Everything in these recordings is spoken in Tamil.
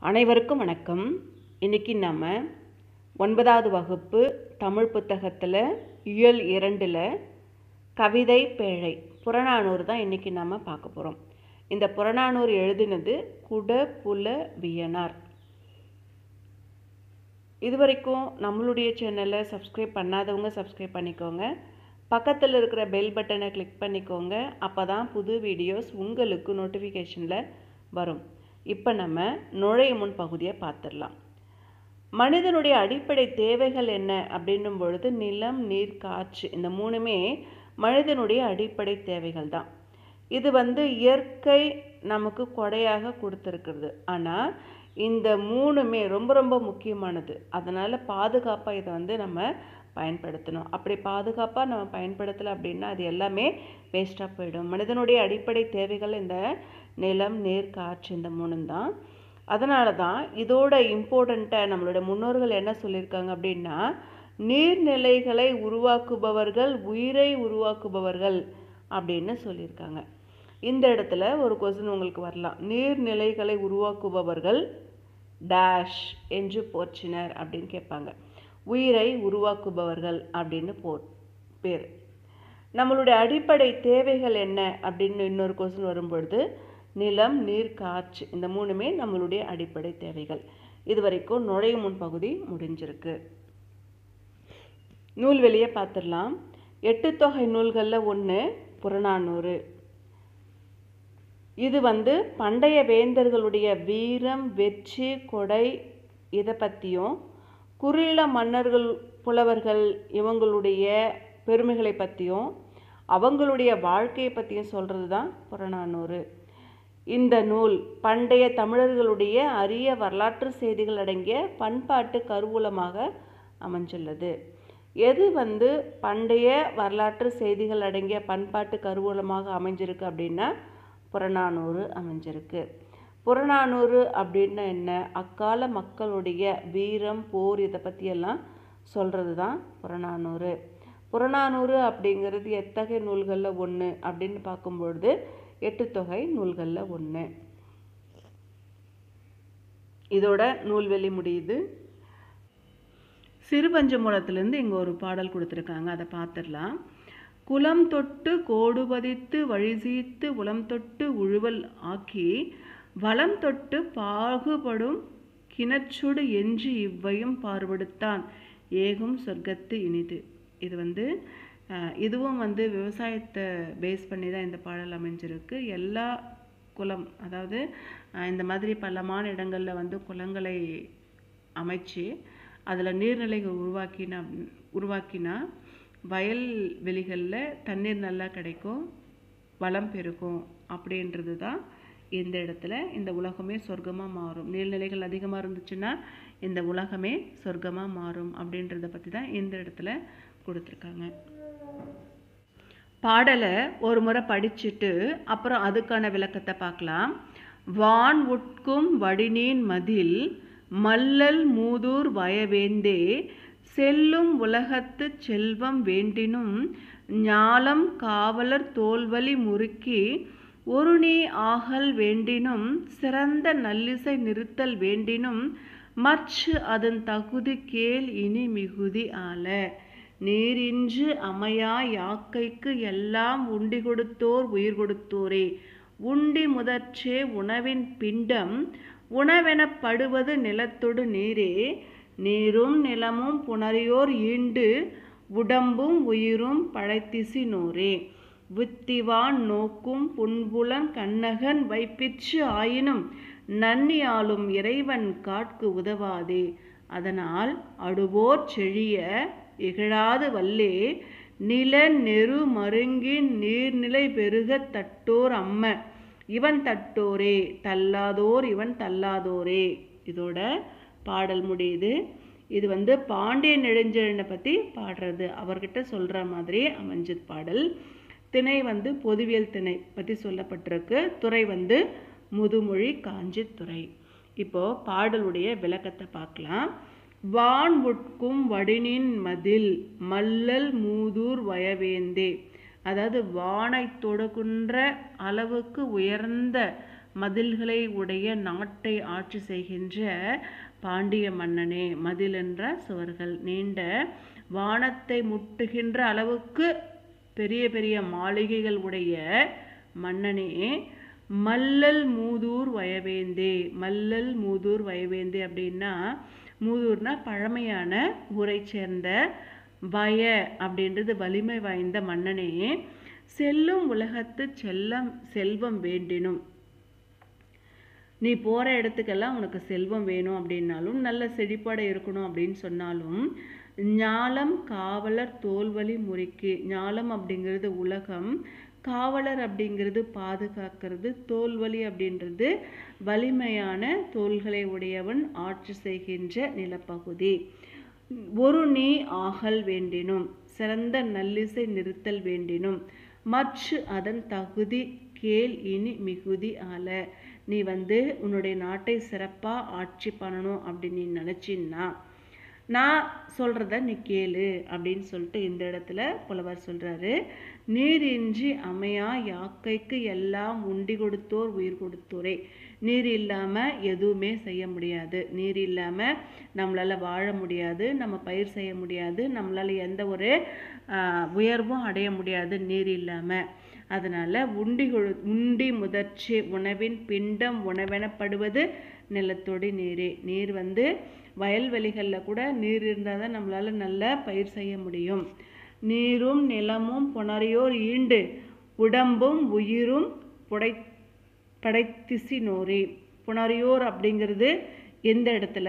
அனைவருக்கும் வணக்கம் இன்னைக்கு நம்ம ஒன்பதாவது வகுப்பு தமிழ் புத்தகத்தில் இயல் இரண்டில் கவிதை பேழை புறநானூறு தான் இன்னைக்கு நம்ம பார்க்க போகிறோம் இந்த புறநானூறு எழுதினது குட புல வியனார் இது வரைக்கும் நம்மளுடைய சேனலை சப்ஸ்கிரைப் பண்ணாதவங்க சப்ஸ்கிரைப் பண்ணிக்கோங்க பக்கத்தில் இருக்கிற பெல் பட்டனை கிளிக் பண்ணிக்கோங்க அப்போ தான் புது வீடியோஸ் உங்களுக்கு நோட்டிஃபிகேஷனில் வரும் இப்போ நம்ம நுழைய முன் பகுதியை பார்த்துடலாம் மனிதனுடைய அடிப்படை தேவைகள் என்ன அப்படின்னும் பொழுது நிலம் நீர் காற்று இந்த மூணுமே மனிதனுடைய அடிப்படை தேவைகள் தான் இது வந்து இயற்கை நமக்கு கொடையாக கொடுத்துருக்குறது ஆனால் இந்த மூணுமே ரொம்ப ரொம்ப முக்கியமானது அதனால் பாதுகாப்பாக இதை வந்து நம்ம பயன்படுத்தணும் அப்படி பாதுகாப்பாக நம்ம பயன்படுத்தலை அப்படின்னா அது எல்லாமே வேஸ்ட்டாக போயிடும் மனிதனுடைய அடிப்படை தேவைகள் இந்த நிலம் நீர் காற்று இந்த மூணு தான் அதனால தான் இதோட இம்பார்ட்டண்ட்டாக நம்மளோட முன்னோர்கள் என்ன சொல்லியிருக்காங்க அப்படின்னா நீர்நிலைகளை உருவாக்குபவர்கள் உயிரை உருவாக்குபவர்கள் அப்படின்னு சொல்லியிருக்காங்க இந்த இடத்துல ஒரு கொஸ்டின் உங்களுக்கு வரலாம் நீர்நிலைகளை உருவாக்குபவர்கள் டேஷ் என்று போற்றினர் அப்படின்னு கேட்பாங்க உயிரை உருவாக்குபவர்கள் அப்படின்னு போ பேர் நம்மளுடைய அடிப்படை தேவைகள் என்ன அப்படின்னு இன்னொரு கொஸ்டின் வரும்பொழுது நிலம் நீர் காற்று இந்த மூணுமே நம்மளுடைய அடிப்படை தேவைகள் இது வரைக்கும் நுழையும் முன் பகுதி முடிஞ்சிருக்கு நூல்வெளியை பார்த்துடலாம் எட்டு தொகை நூல்களில் ஒன்று புறநானூறு இது வந்து பண்டைய வேந்தர்களுடைய வீரம் வெற்றி கொடை இதை பற்றியும் குறுநில மன்னர்கள் புலவர்கள் இவங்களுடைய பெருமைகளை பற்றியும் அவங்களுடைய வாழ்க்கையை பற்றியும் சொல்கிறது தான் புறநானூறு இந்த நூல் பண்டைய தமிழர்களுடைய அரிய வரலாற்று செய்திகள் அடங்கிய பண்பாட்டு கருவூலமாக அமைஞ்சுள்ளது எது வந்து பண்டைய வரலாற்று செய்திகள் அடங்கிய பண்பாட்டு கருவூலமாக அமைஞ்சிருக்கு அப்படின்னா புறநானூறு அமைஞ்சிருக்கு புறநானூறு அப்படின்னா என்ன அக்கால மக்களுடைய வீரம் போர் இதை பற்றியெல்லாம் சொல்கிறது தான் புறநானூறு புறநானூறு அப்படிங்கிறது எத்தகைய நூல்களில் ஒன்று அப்படின்னு பார்க்கும்பொழுது எட்டு தொகை நூல்களில் ஒன்று இதோட நூல்வெளி முடியுது சிறுபஞ்சமூலத்திலேருந்து இங்கே ஒரு பாடல் கொடுத்துருக்காங்க அதை பார்த்துடலாம் குலம் தொட்டு கோடு பதித்து வழிசீத்து உளம் தொட்டு உழுவல் ஆக்கி வளம் தொட்டு பாகுபடும் கிணச்சுடு என்று இவ்வையும் பார்வடுத்தான் ஏகும் சொர்க்கத்து இனிது இது வந்து இதுவும் வந்து விவசாயத்தை பேஸ் பண்ணி தான் இந்த பாடல் அமைஞ்சிருக்கு எல்லா குளம் அதாவது இந்த மாதிரி பள்ளமான இடங்களில் வந்து குளங்களை அமைச்சு அதில் நீர்நிலைகள் உருவாக்கினா உருவாக்கினா வயல் வெளிகளில் தண்ணீர் நல்லா கிடைக்கும் வளம் பெருகும் அப்படின்றது தான் இந்த இடத்துல இந்த உலகமே சொர்க்கமாக மாறும் நீர்நிலைகள் அதிகமாக இருந்துச்சுன்னா இந்த உலகமே சொர்க்கமாக மாறும் அப்படின்றத பற்றி தான் இந்த இடத்துல கொடுத்துருக்காங்க பாடலை ஒரு முறை படிச்சுட்டு அப்புறம் அதுக்கான விளக்கத்தை பார்க்கலாம் வான் உட்கும் வடிநீன் மதில் மல்லல் மூதூர் வயவேந்தே செல்லும் உலகத்து செல்வம் வேண்டினும் ஞாலம் காவலர் தோல்வலி முறுக்கி ஒரு நீ ஆகல் வேண்டினும் சிறந்த நல்லிசை நிறுத்தல் வேண்டினும் மற்று அதன் தகுதி கேள் இனி மிகுதி ஆல நீரின்று அமையா யாக்கைக்கு எல்லாம் உண்டி கொடுத்தோர் உயிர் கொடுத்தோரே உண்டி முதற்றே உணவின் பிண்டம் உணவெனப்படுவது நிலத்தொடு நீரே நீரும் நிலமும் புணரியோர் ஈண்டு உடம்பும் உயிரும் பழைத்திசி நோரே வித்திவான் நோக்கும் புன்புலன் கண்ணகன் வைப்பிற்று ஆயினும் நன்னியாலும் இறைவன் காட்கு உதவாதே அதனால் அடுவோர் செழிய இகழாது வல்லே நில நெரு மருங்கின் நீர்நிலை பெருக தட்டோர் அம்ம இவன் தட்டோரே தள்ளாதோர் இவன் தள்ளாதோரே இதோட பாடல் முடியுது இது வந்து பாண்டிய நெடுஞ்செழியனை பற்றி பாடுறது அவர்கிட்ட சொல்கிற மாதிரி அமைஞ்சது பாடல் திணை வந்து பொதுவியல் திணை பற்றி சொல்லப்பட்டிருக்கு துறை வந்து முதுமொழி காஞ்சி துறை இப்போது பாடலுடைய விளக்கத்தை பார்க்கலாம் வான் உட்கும் வடினின் மதில் மல்லல் மூதூர் வயவேந்தே அதாவது வானை தொடுகின்ற அளவுக்கு உயர்ந்த மதில்களை உடைய நாட்டை ஆட்சி செய்கின்ற பாண்டிய மன்னனே மதில் என்ற சுவர்கள் நீண்ட வானத்தை முட்டுகின்ற அளவுக்கு பெரிய பெரிய மாளிகைகள் உடைய மன்னனே மல்லல் மூதூர் வயவேந்தே மல்லல் மூதூர் வயவேந்தே அப்படின்னா மூதூர்னா பழமையான ஊரை சேர்ந்த வய அப்படின்றது வலிமை வாய்ந்த மன்னனே செல்லும் உலகத்து செல்லம் செல்வம் வேண்டினும் நீ போகிற இடத்துக்கெல்லாம் உனக்கு செல்வம் வேணும் அப்படின்னாலும் நல்ல செழிப்பாடு இருக்கணும் அப்படின்னு சொன்னாலும் ஞாலம் காவலர் தோல்வழி முறிக்கு ஞாலம் அப்படிங்கிறது உலகம் காவலர் அப்படிங்கிறது பாதுகாக்கிறது தோல்வழி அப்படின்றது வலிமையான தோள்களை உடையவன் ஆட்சி செய்கின்ற நிலப்பகுதி ஒரு நீ ஆகல் வேண்டினும் சிறந்த நல்லிசை நிறுத்தல் வேண்டினும் மற்ற அதன் தகுதி கேள் இனி மிகுதி ஆல நீ வந்து உன்னுடைய நாட்டை சிறப்பாக ஆட்சி பண்ணணும் அப்படின்னு நீ நினச்சின்னா நான் சொல்கிறத நீ கேளு அப்படின்னு சொல்லிட்டு இந்த இடத்துல புலவர் சொல்கிறாரு நீரின்றி அமையா யாக்கைக்கு எல்லாம் உண்டி கொடுத்தோர் உயிர் கொடுத்தோரே நீர் இல்லாமல் எதுவுமே செய்ய முடியாது நீர் இல்லாமல் நம்மளால் வாழ முடியாது நம்ம பயிர் செய்ய முடியாது நம்மளால் எந்த ஒரு உயர்வும் அடைய முடியாது நீர் இல்லாமல் அதனால் உண்டி கொடு உண்டி முதற்சி உணவின் பிண்டம் உணவெனப்படுவது நிலத்தோடி நீரே நீர் வந்து வயல்வெளிகளில் கூட நீர் இருந்தால் தான் நம்மளால் நல்ல பயிர் செய்ய முடியும் நீரும் நிலமும் புணரியோர் ஈண்டு உடம்பும் உயிரும் புடை படைத்திசி நோரே புணரியோர் அப்படிங்கிறது எந்த இடத்துல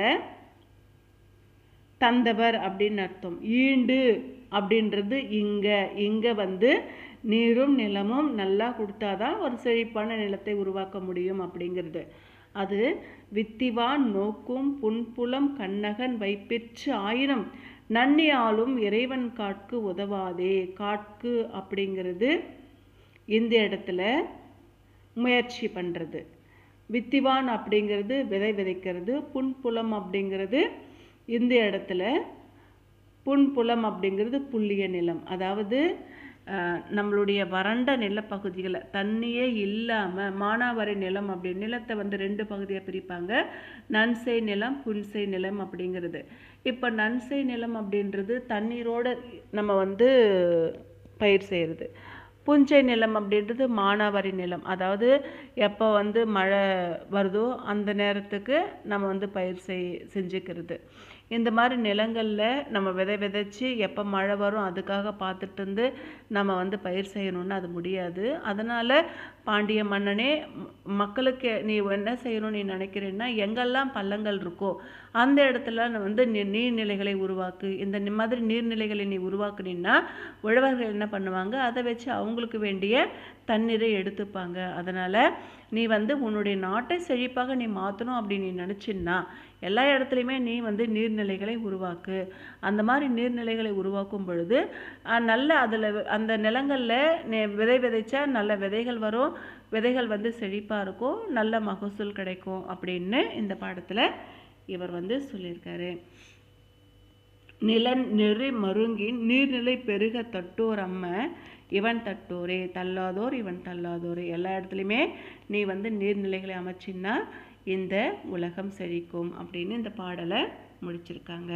தந்தவர் அப்படின்னு அர்த்தம் ஈண்டு அப்படின்றது இங்கே இங்கே வந்து நீரும் நிலமும் நல்லா கொடுத்தாதான் ஒரு செழிப்பான நிலத்தை உருவாக்க முடியும் அப்படிங்கிறது அது வித்திவான் நோக்கும் புன்புலம் கண்ணகன் வைப்பிற்று ஆயிரம் நன்னியாலும் இறைவன் காட்கு உதவாதே காட்கு அப்படிங்கிறது இந்த இடத்துல முயற்சி பண்ணுறது வித்திவான் அப்படிங்கிறது விதை விதைக்கிறது புன்புலம் அப்படிங்கிறது இந்த இடத்துல புன்புலம் அப்படிங்கிறது புள்ளிய நிலம் அதாவது நம்மளுடைய வறண்ட நிலப்பகுதிகளை தண்ணியே இல்லாமல் மானாவாரி நிலம் அப்படி நிலத்தை வந்து ரெண்டு பகுதியாக பிரிப்பாங்க நன்சை நிலம் புன்சை நிலம் அப்படிங்கிறது இப்போ நன்சை நிலம் அப்படின்றது தண்ணீரோடு நம்ம வந்து பயிர் செய்கிறது புஞ்சை நிலம் அப்படின்றது மானாவாரி நிலம் அதாவது எப்போ வந்து மழை வருதோ அந்த நேரத்துக்கு நம்ம வந்து பயிர் செய் செஞ்சுக்கிறது இந்த மாதிரி நிலங்களில் நம்ம விதை விதைச்சி எப்போ மழை வரும் அதுக்காக பார்த்துட்டு இருந்து நம்ம வந்து பயிர் செய்யணும்னு அது முடியாது அதனால் பாண்டிய மன்னனே மக்களுக்கு நீ என்ன செய்யணும்னு நீ நினைக்கிறேன்னா எங்கெல்லாம் பள்ளங்கள் இருக்கோ அந்த இடத்துல வந்து நீ நீர்நிலைகளை உருவாக்கு இந்த மாதிரி நீர்நிலைகளை நீ உருவாக்குனீன்னா உழவர்கள் என்ன பண்ணுவாங்க அதை வச்சு அவங்களுக்கு வேண்டிய தண்ணீரை எடுத்துப்பாங்க அதனால் நீ வந்து உன்னுடைய நாட்டை செழிப்பாக நீ மாற்றணும் அப்படின்னு நீ நினச்சின்னா எல்லா இடத்துலையுமே நீ வந்து நீர்நிலைகளை உருவாக்கு அந்த மாதிரி நீர்நிலைகளை உருவாக்கும் பொழுது நல்ல அதில் அந்த நிலங்களில் நீ விதை விதைச்சா நல்ல விதைகள் வரும் விதைகள் வந்து செழிப்பாக இருக்கும் நல்ல மகசூல் கிடைக்கும் அப்படின்னு இந்த பாடத்தில் இவர் வந்து சொல்லியிருக்காரு நிலன் நெறி மருங்கின் நீர்நிலை பெருக தட்டோர் அம்ம இவன் தட்டோரே தள்ளாதோர் இவன் தள்ளாதோரே எல்லா இடத்துலையுமே நீ வந்து நீர்நிலைகளை அமைச்சின்னா இந்த உலகம் செழிக்கும் அப்படின்னு இந்த பாடலை முடிச்சிருக்காங்க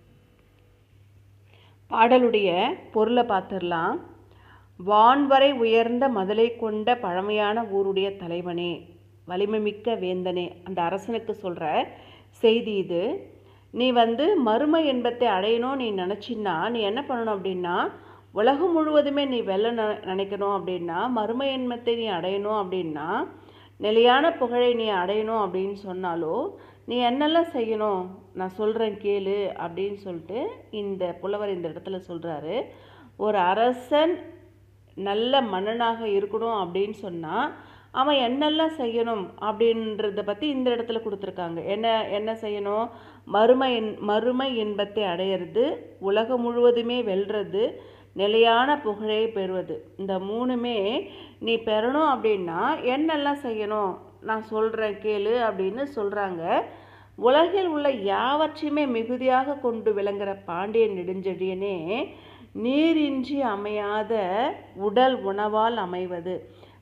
பாடலுடைய பொருளை பார்த்துடலாம் வான்வரை உயர்ந்த மதுளை கொண்ட பழமையான ஊருடைய தலைவனே வலிமைமிக்க வேந்தனே அந்த அரசனுக்கு சொல்கிற செய்தி இது நீ வந்து மறுமை என்பத்தை அடையணும் நீ நினச்சின்னா நீ என்ன பண்ணணும் அப்படின்னா உலகம் முழுவதுமே நீ வெல்ல நினைக்கணும் அப்படின்னா மறுமை என்மத்தை நீ அடையணும் அப்படின்னா நிலையான புகழை நீ அடையணும் அப்படின்னு சொன்னாலோ நீ என்னெல்லாம் செய்யணும் நான் சொல்கிறேன் கேளு அப்படின்னு சொல்லிட்டு இந்த புலவர் இந்த இடத்துல சொல்கிறாரு ஒரு அரசன் நல்ல மன்னனாக இருக்கணும் அப்படின்னு சொன்னால் அவன் என்னெல்லாம் செய்யணும் அப்படின்றத பற்றி இந்த இடத்துல கொடுத்துருக்காங்க என்ன என்ன செய்யணும் மறுமை மறுமை இன்பத்தை அடையிறது உலகம் முழுவதுமே வெல்றது நிலையான புகழை பெறுவது இந்த மூணுமே நீ பெறணும் அப்படின்னா என்னெல்லாம் செய்யணும் நான் சொல்கிறேன் கேளு அப்படின்னு சொல்கிறாங்க உலகில் உள்ள யாவற்றையுமே மிகுதியாக கொண்டு விளங்குற பாண்டிய நெடுஞ்செழியனே நீரின்றி அமையாத உடல் உணவால் அமைவது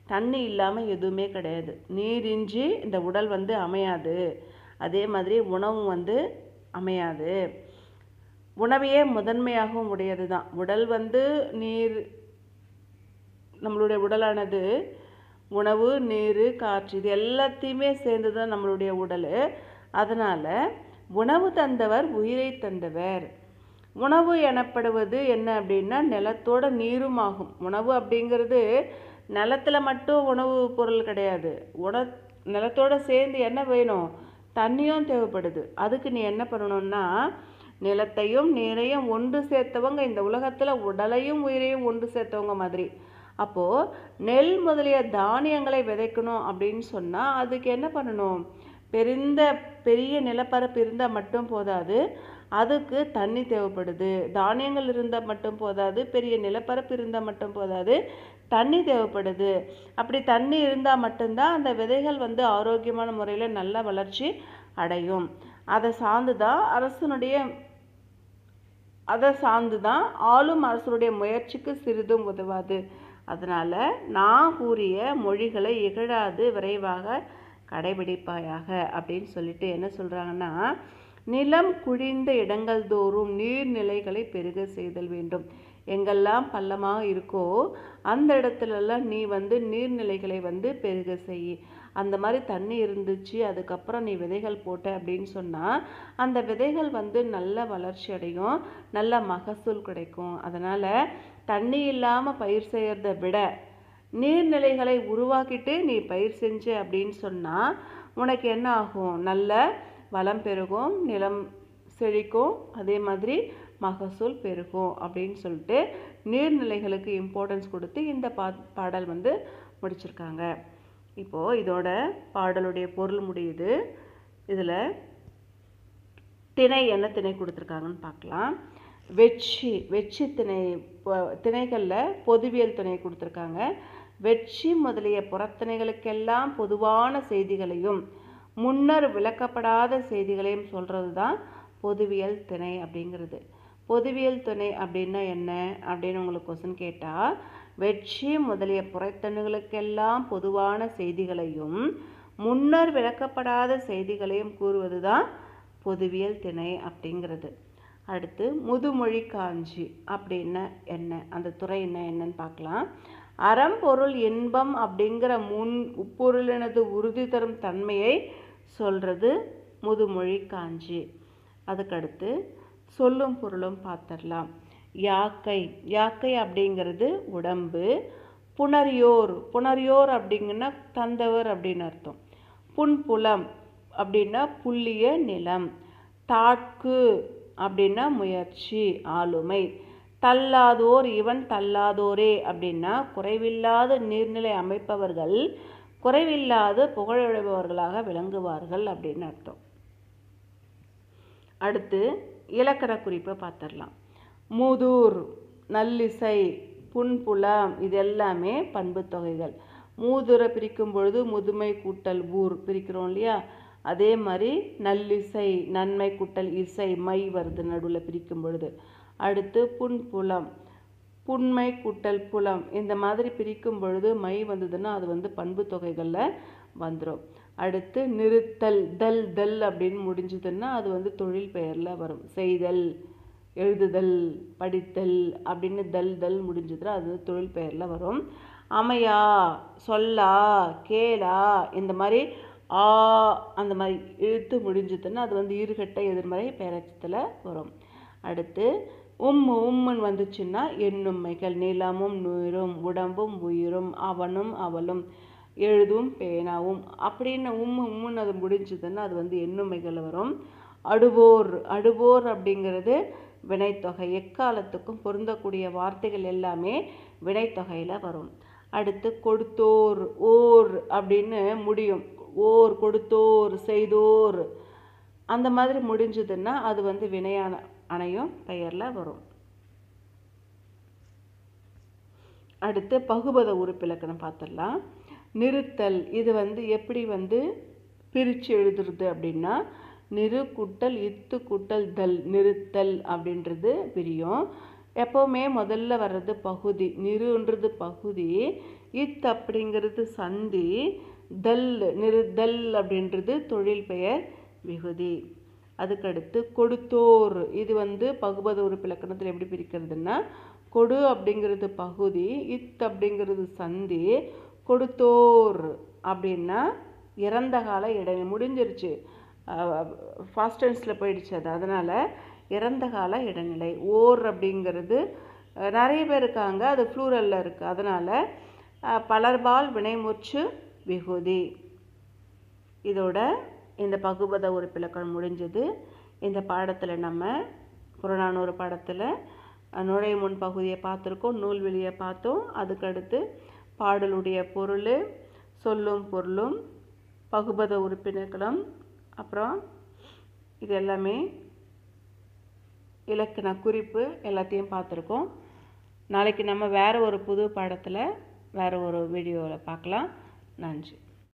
தண்ணி இல்லாமல் எதுவுமே கிடையாது நீரின்றி இந்த உடல் வந்து அமையாது அதே மாதிரி உணவும் வந்து அமையாது உணவையே முதன்மையாகவும் உடையது தான் உடல் வந்து நீர் நம்மளுடைய உடலானது உணவு நீர் காற்று இது எல்லாத்தையுமே சேர்ந்து தான் நம்மளுடைய உடல் அதனால் உணவு தந்தவர் உயிரை தந்தவர் உணவு எனப்படுவது என்ன அப்படின்னா நிலத்தோட நீரும் ஆகும் உணவு அப்படிங்கிறது நிலத்தில் மட்டும் உணவு பொருள் கிடையாது உண நிலத்தோட சேர்ந்து என்ன வேணும் தண்ணியும் தேவைப்படுது அதுக்கு நீ என்ன பண்ணணும்னா நிலத்தையும் நீரையும் ஒன்று சேர்த்தவங்க இந்த உலகத்தில் உடலையும் உயிரையும் ஒன்று சேர்த்தவங்க மாதிரி அப்போது நெல் முதலிய தானியங்களை விதைக்கணும் அப்படின்னு சொன்னால் அதுக்கு என்ன பண்ணணும் பெருந்த பெரிய நிலப்பரப்பு இருந்தால் மட்டும் போதாது அதுக்கு தண்ணி தேவைப்படுது தானியங்கள் இருந்தால் மட்டும் போதாது பெரிய நிலப்பரப்பு இருந்தால் மட்டும் போதாது தண்ணி தேவைப்படுது அப்படி தண்ணி இருந்தால் மட்டும்தான் அந்த விதைகள் வந்து ஆரோக்கியமான முறையில் நல்ல வளர்ச்சி அடையும் அதை சார்ந்து தான் அரசனுடைய அதை சார்ந்து தான் ஆளும் அரசனுடைய முயற்சிக்கு சிறிதும் உதவாது அதனால் நான் கூறிய மொழிகளை இகழாது விரைவாக கடைபிடிப்பாயாக அப்படின்னு சொல்லிட்டு என்ன சொல்கிறாங்கன்னா நிலம் குழிந்த இடங்கள் தோறும் நீர்நிலைகளை பெருக செய்தல் வேண்டும் எங்கெல்லாம் பள்ளமாக இருக்கோ அந்த இடத்துலலாம் நீ வந்து நீர்நிலைகளை வந்து பெருக செய் அந்த மாதிரி தண்ணி இருந்துச்சு அதுக்கப்புறம் நீ விதைகள் போட்ட அப்படின்னு சொன்னால் அந்த விதைகள் வந்து நல்ல வளர்ச்சி அடையும் நல்ல மகசூல் கிடைக்கும் அதனால் தண்ணி இல்லாமல் பயிர் செய்கிறத விட நீர்நிலைகளை உருவாக்கிட்டு நீ பயிர் செஞ்ச அப்படின்னு சொன்னால் உனக்கு என்ன ஆகும் நல்ல வளம் பெருகும் நிலம் செழிக்கும் அதே மாதிரி மகசூல் பெருகும் அப்படின்னு சொல்லிட்டு நீர்நிலைகளுக்கு இம்பார்ட்டன்ஸ் கொடுத்து இந்த பா பாடல் வந்து முடிச்சிருக்காங்க இப்போது இதோட பாடலுடைய பொருள் முடியுது இதில் திணை என்ன திணை கொடுத்துருக்காங்கன்னு பார்க்கலாம் வெச்சி வெச்சி திணை பொ- திணைகளில் பொதுவியல் திணை கொடுத்துருக்காங்க வெச்சி முதலிய புறத்திணைகளுக்கெல்லாம் பொதுவான செய்திகளையும் முன்னர் விளக்கப்படாத செய்திகளையும் சொல்கிறது தான் பொதுவியல் திணை அப்படிங்கிறது பொதுவியல் துணை அப்படின்னா என்ன அப்படின்னு உங்களுக்கு கொஸ்டின் கேட்டால் வெற்றி முதலிய புறத்தணுகளுக்கெல்லாம் பொதுவான செய்திகளையும் முன்னர் விளக்கப்படாத செய்திகளையும் கூறுவது தான் பொதுவியல் திணை அப்படிங்கிறது அடுத்து முதுமொழி காஞ்சி அப்படின்னா என்ன அந்த துறை என்ன என்னன்னு பார்க்கலாம் அறம் பொருள் இன்பம் அப்படிங்கிற முன் உப்பொருளினது உறுதி தரும் தன்மையை சொல்கிறது முதுமொழி காஞ்சி அதுக்கடுத்து சொல்லும் பொருளும் பார்த்துடலாம் யாக்கை யாக்கை அப்படிங்கிறது உடம்பு புணரியோர் புணரியோர் அப்படிங்கன்னா தந்தவர் அப்படின்னு அர்த்தம் புன்புலம் அப்படின்னா புள்ளிய நிலம் தாட்கு அப்படின்னா முயற்சி ஆளுமை தள்ளாதோர் இவன் தள்ளாதோரே அப்படின்னா குறைவில்லாத நீர்நிலை அமைப்பவர்கள் குறைவில்லாத புகழுடையவர்களாக விளங்குவார்கள் அப்படின்னு அர்த்தம் அடுத்து இலக்கண குறிப்பை பார்த்துடலாம் மூதூர் நல்லிசை புன்புலம் இது எல்லாமே பண்பு தொகைகள் மூதுரை பிரிக்கும் பொழுது முதுமை கூட்டல் ஊர் பிரிக்கிறோம் இல்லையா அதே மாதிரி நல்லிசை நன்மை கூட்டல் இசை மை வருது நடுவில் பிரிக்கும் பொழுது அடுத்து புன்புலம் புன்மை கூட்டல் புலம் இந்த மாதிரி பிரிக்கும் பொழுது மை வந்ததுன்னா அது வந்து பண்பு தொகைகளில் வந்துடும் அடுத்து நிறுத்தல் தல் தல் அப்படின்னு முடிஞ்சதுன்னா அது வந்து தொழில் பெயரில் வரும் செய்தல் எழுதுதல் படித்தல் அப்படின்னு தல் தல் முடிஞ்சதுன்னா அது தொழில் பெயரில் வரும் அமையா சொல்லா கேளா இந்த மாதிரி ஆ அந்த மாதிரி இழுத்து முடிஞ்சதுன்னா அது வந்து ஈறுகட்ட எதிர்மறை பெயரச்சத்தில் வரும் அடுத்து உம்மு உம்முன்னு வந்துச்சுன்னா எண்ணும்மைகள் நிலமும் நீரும் உடம்பும் உயிரும் அவனும் அவளும் எழுதும் பேனாவும் அப்படின்னு உம்மு உம்முன்னு அது முடிஞ்சதுன்னா அது வந்து எண்ணுமைகள் வரும் அடுவோர் அடுவோர் அப்படிங்கிறது வினைத்தொகை எக்காலத்துக்கும் பொருந்தக்கூடிய வார்த்தைகள் எல்லாமே வினைத்தொகையில் வரும் அடுத்து கொடுத்தோர் ஓர் அப்படின்னு முடியும் ஓர் கொடுத்தோர் செய்தோர் அந்த மாதிரி முடிஞ்சதுன்னா அது வந்து வினையான அணையும் பெயரில் வரும் அடுத்து பகுபத உறுப்பிலக்கணம் பார்த்துடலாம் நிறுத்தல் இது வந்து எப்படி வந்து பிரித்து எழுதுறது அப்படின்னா நிறு குட்டல் இத்து குட்டல் தல் நிறுத்தல் அப்படின்றது பிரியும் எப்போவுமே முதல்ல வர்றது பகுதி நிறுன்றது பகுதி இத் அப்படிங்கிறது சந்தி தல் நிறுதல் அப்படின்றது தொழில் பெயர் விகுதி அதுக்கடுத்து கொடுத்தோர் இது வந்து பகுபத உறுப்பிலக்கணத்தில் எப்படி பிரிக்கிறதுன்னா கொடு அப்படிங்கிறது பகுதி இத் அப்படிங்கிறது சந்தி கொடுத்தோர் அப்படின்னா இறந்த கால இடைநிலை முடிஞ்சிருச்சு ஃபாஸ்ட் டென்ஸில் போயிடுச்சு அது அதனால் இறந்த கால இடைநிலை ஓர் அப்படிங்கிறது அஹ், நிறைய பேர் இருக்காங்க அது ஃப்ளூரலில் இருக்குது அதனால் பலர்பால் வினைமுற்று விகுதி இதோட இந்த பகுபத உறுப்பிலக்கணம் முடிஞ்சது இந்த பாடத்தில் நம்ம புறநானூறு பாடத்தில் அஹ், நுழையும் முன் பகுதியை பார்த்துருக்கோம் நூல்வெளியை பார்த்தோம் அதுக்கடுத்து பாடலுடைய பொருள் சொல்லும் பொருளும் பகுபத உறுப்பினர்களும் அப்புறம் இது எல்லாமே இலக்கண குறிப்பு எல்லாத்தையும் பார்த்துருக்கோம் நாளைக்கு நம்ம வேறு ஒரு புது பாடத்தில் வேறு ஒரு வீடியோவில் பார்க்கலாம் நன்றி